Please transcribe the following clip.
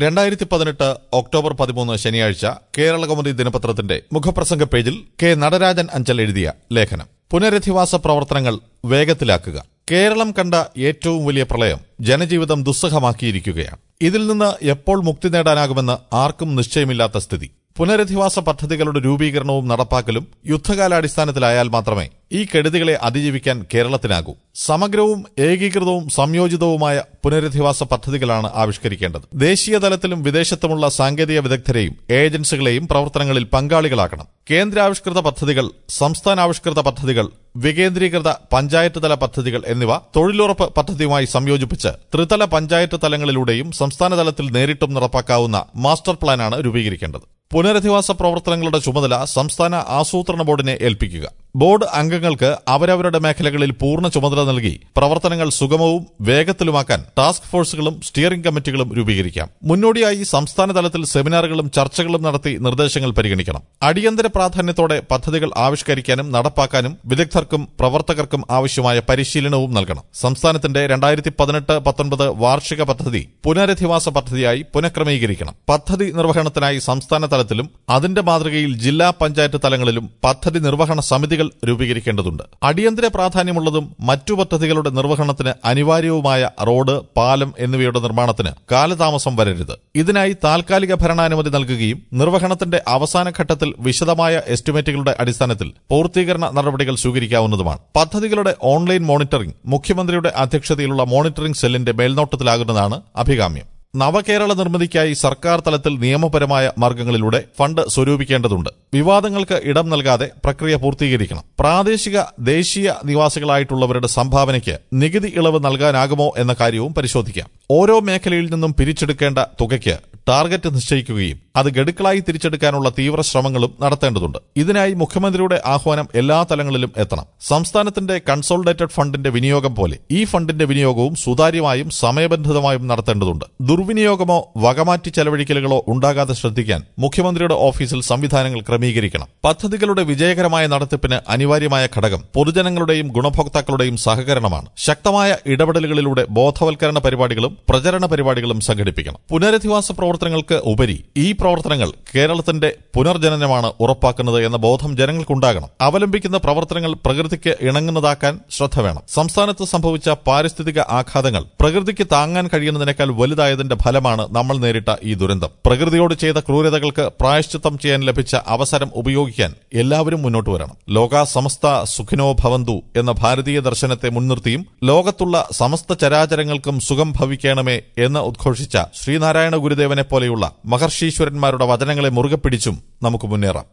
രണ്ടായിരത്തി പതിനെട്ട് ഒക്ടോബർ പതിമൂന്ന് ശനിയാഴ്ച കേരള കൗമുദി ദിനപത്രത്തിന്റെ മുഖപ്രസംഗ പേജിൽ കെ നടരാജൻ അഞ്ചൽ എഴുതിയ ലേഖനം പുനരധിവാസ പ്രവർത്തനങ്ങൾ വേഗത്തിലാക്കുക കേരളം കണ്ട ഏറ്റവും വലിയ പ്രളയം ജനജീവിതം ദുസ്സഹമാക്കിയിരിക്കുകയാണ് ഇതിൽ നിന്ന് എപ്പോൾ മുക്തി നേടാനാകുമെന്ന് ആർക്കും നിശ്ചയമില്ലാത്ത സ്ഥിതി പുനരധിവാസ പദ്ധതികളുടെ രൂപീകരണവും നടപ്പാക്കലും യുദ്ധകാലാടിസ്ഥാനത്തിലായാൽ മാത്രമേ ഈ കെടുതികളെ അതിജീവിക്കാൻ കേരളത്തിനാകൂ സമഗ്രവും ഏകീകൃതവും സംയോജിതവുമായ പുനരധിവാസ പദ്ധതികളാണ് ആവിഷ്കരിക്കേണ്ടത് ദേശീയ തലത്തിലും വിദേശത്തുമുള്ള സാങ്കേതിക വിദഗ്ധരെയും ഏജൻസികളെയും പ്രവർത്തനങ്ങളിൽ പങ്കാളികളാക്കണം കേന്ദ്രാവിഷ്കൃത പദ്ധതികൾ സംസ്ഥാനാവിഷ്കൃത പദ്ധതികൾ വികേന്ദ്രീകൃത പഞ്ചായത്ത് തല പദ്ധതികൾ എന്നിവ തൊഴിലുറപ്പ് പദ്ധതിയുമായി സംയോജിപ്പിച്ച് ത്രിതല പഞ്ചായത്ത് തലങ്ങളിലൂടെയും സംസ്ഥാന തലത്തിൽ നേരിട്ടും നടപ്പാക്കാവുന്ന മാസ്റ്റർ പ്ലാനാണ് രൂപീകരിക്കേണ്ടത് പുനരധിവാസ പ്രവർത്തനങ്ങളുടെ ചുമതല സംസ്ഥാന ആസൂത്രണ ബോർഡിനെ ഏൽപ്പിക്കുക ബോർഡ് അംഗങ്ങൾക്ക് അവരവരുടെ മേഖലകളിൽ പൂർണ്ണ ചുമതല നൽകി പ്രവർത്തനങ്ങൾ സുഗമവും വേഗത്തിലുമാക്കാൻ ടാസ്ക് ഫോഴ്സുകളും സ്റ്റിയറിംഗ് കമ്മിറ്റികളും രൂപീകരിക്കാം മുന്നോടിയായി സംസ്ഥാന തലത്തിൽ സെമിനാറുകളും ചർച്ചകളും നടത്തി നിർദ്ദേശങ്ങൾ പരിഗണിക്കണം അടിയന്തര പ്രാധാന്യത്തോടെ പദ്ധതികൾ ആവിഷ്കരിക്കാനും നടപ്പാക്കാനും വിദഗ്ധർക്കും പ്രവർത്തകർക്കും ആവശ്യമായ പരിശീലനവും നൽകണം സംസ്ഥാനത്തിന്റെ രണ്ടായിരത്തി പതിനെട്ട് പത്തൊൻപത് വാർഷിക പദ്ധതി പുനരധിവാസ പദ്ധതിയായി പുനഃക്രമീകരിക്കണം പദ്ധതി നിർവഹണത്തിനായി സംസ്ഥാന തലത്തിലും അതിന്റെ മാതൃകയിൽ ജില്ലാ പഞ്ചായത്ത് തലങ്ങളിലും പദ്ധതി നിർവഹണ സമിതികൾ രൂപീകരിക്കേണ്ടതുണ്ട് അടിയന്തര പ്രാധാന്യമുള്ളതും മറ്റു പദ്ധതികളുടെ നിർവഹണത്തിന് അനിവാര്യവുമായ റോഡ് പാലം എന്നിവയുടെ നിർമ്മാണത്തിന് കാലതാമസം വരരുത് ഇതിനായി താൽക്കാലിക ഭരണാനുമതി നൽകുകയും നിർവഹണത്തിന്റെ അവസാന ഘട്ടത്തിൽ വിശദമായ എസ്റ്റിമേറ്റുകളുടെ അടിസ്ഥാനത്തിൽ പൂർത്തീകരണ നടപടികൾ സ്വീകരിക്കാവുന്നതുമാണ് പദ്ധതികളുടെ ഓൺലൈൻ മോണിറ്ററിംഗ് മുഖ്യമന്ത്രിയുടെ അധ്യക്ഷതയിലുള്ള മോണിറ്ററിംഗ് സെല്ലിന്റെ മേൽനോട്ടത്തിലാകുന്നതാണ് അഭികാമ്യം നവകേരള നിർമ്മിതിക്കായി സർക്കാർ തലത്തിൽ നിയമപരമായ മാർഗങ്ങളിലൂടെ ഫണ്ട് സ്വരൂപിക്കേണ്ടതുണ്ട് വിവാദങ്ങൾക്ക് ഇടം നൽകാതെ പ്രക്രിയ പൂർത്തീകരിക്കണം പ്രാദേശിക ദേശീയ നിവാസികളായിട്ടുള്ളവരുടെ സംഭാവനയ്ക്ക് നികുതി ഇളവ് നൽകാനാകുമോ എന്ന കാര്യവും പരിശോധിക്കാം ഓരോ മേഖലയിൽ നിന്നും പിരിച്ചെടുക്കേണ്ട തുകയ്ക്ക് ടാർഗറ്റ് നിശ്ചയിക്കുകയും അത് ഗഡുക്കളായി തിരിച്ചെടുക്കാനുള്ള തീവ്ര ശ്രമങ്ങളും നടത്തേണ്ടതുണ്ട് ഇതിനായി മുഖ്യമന്ത്രിയുടെ ആഹ്വാനം എല്ലാ തലങ്ങളിലും എത്തണം സംസ്ഥാനത്തിന്റെ കൺസോൾഡേറ്റഡ് ഫണ്ടിന്റെ വിനിയോഗം പോലെ ഈ ഫണ്ടിന്റെ വിനിയോഗവും സുതാര്യമായും സമയബന്ധിതമായും നടത്തേണ്ടതുണ്ട് ദുർവിനിയോഗമോ വകമാറ്റി ചെലവഴിക്കലുകളോ ഉണ്ടാകാതെ ശ്രദ്ധിക്കാൻ മുഖ്യമന്ത്രിയുടെ ഓഫീസിൽ സംവിധാനങ്ങൾ ക്രമീകരിക്കണം പദ്ധതികളുടെ വിജയകരമായ നടത്തിപ്പിന് അനിവാര്യമായ ഘടകം പൊതുജനങ്ങളുടെയും ഗുണഭോക്താക്കളുടെയും സഹകരണമാണ് ശക്തമായ ഇടപെടലുകളിലൂടെ ബോധവൽക്കരണ പരിപാടികളും പ്രചരണ പരിപാടികളും സംഘടിപ്പിക്കണം പുനരധിവാസ പ്രവർത്തനങ്ങൾക്ക് ഉപരി ഈ പ്രവർത്തനങ്ങൾ കേരളത്തിന്റെ പുനർജനനമാണ് ഉറപ്പാക്കുന്നത് എന്ന ബോധം ജനങ്ങൾക്കുണ്ടാകണം അവലംബിക്കുന്ന പ്രവർത്തനങ്ങൾ പ്രകൃതിക്ക് ഇണങ്ങുന്നതാക്കാൻ ശ്രദ്ധ വേണം സംസ്ഥാനത്ത് സംഭവിച്ച പാരിസ്ഥിതിക ആഘാതങ്ങൾ പ്രകൃതിക്ക് താങ്ങാൻ കഴിയുന്നതിനേക്കാൾ വലുതായതിന്റെ ഫലമാണ് നമ്മൾ നേരിട്ട ഈ ദുരന്തം പ്രകൃതിയോട് ചെയ്ത ക്രൂരതകൾക്ക് പ്രായശ്ചിത്തം ചെയ്യാൻ ലഭിച്ച അവസരം ഉപയോഗിക്കാൻ എല്ലാവരും മുന്നോട്ട് വരണം ലോക സമസ്ത സുഖിനോ ഭവന്തു എന്ന ഭാരതീയ ദർശനത്തെ മുൻനിർത്തിയും ലോകത്തുള്ള സമസ്ത ചരാചരങ്ങൾക്കും സുഖം ഭവിക്കണമേ എന്ന് ഉദ്ഘോഷിച്ച ശ്രീനാരായണ ഗുരുദേവനെ പോലെയുള്ള മഹർഷീശ്വരന്മാരുടെ വചനങ്ങളെ മുറുകെ പിടിച്ചും നമുക്ക് മുന്നേറാം